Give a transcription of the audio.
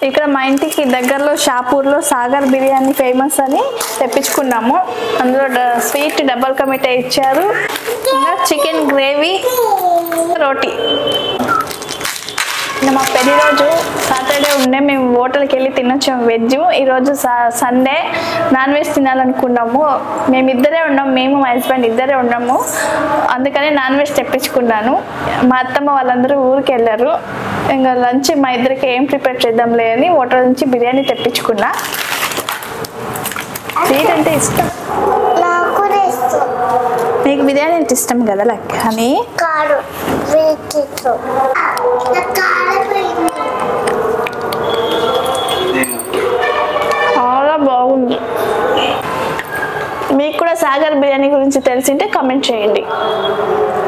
ఇక్కడ మా ఇంటికి దగ్గరలో షాపూర్లో సాగర్ బిర్యానీ ఫేమస్ అని తెప్పించుకున్నాము అందులో డ- స్వీట్ డబల్ కమిటా ఇచ్చారు ఇంకా చికెన్ గ్రేవీ రోటీ ఇంకా మా పెళ్లి రోజు సాటర్డే ఉండే మేము హోటల్కి వెళ్ళి తినొచ్చాము వెజ్ ఈరోజు స- సండే నాన్ వెజ్ తినాలనుకున్నాము మేమిద్దరే ఉన్నాము మేము మా హస్బెండ్ ఇద్దరే ఉన్నాము అందుకని నాన్ వెజ్ తెప్పించుకున్నాను మా అత్తమ్మ వాళ్ళందరూ ఊరికి వెళ్ళారు ఇంకా లంచ్ మా ఇద్దరికి ఏం ప్రిపేర్ చేద్దాంలే అని హోటల్ నుంచి బిర్యానీ తెప్పించుకున్నా స్వీట్ అంటే ఇష్టం నాకు కూడా ఇష్టం నీకు బిర్యానీ అంటే ఇష్టం కదా లెక్క అని కారు వీటితో కారపోయింది చాలా బాగుంది మీకు కూడా సాగర్ బిర్యానీ గురించి తెలిసింటే కమెంట్ చేయండి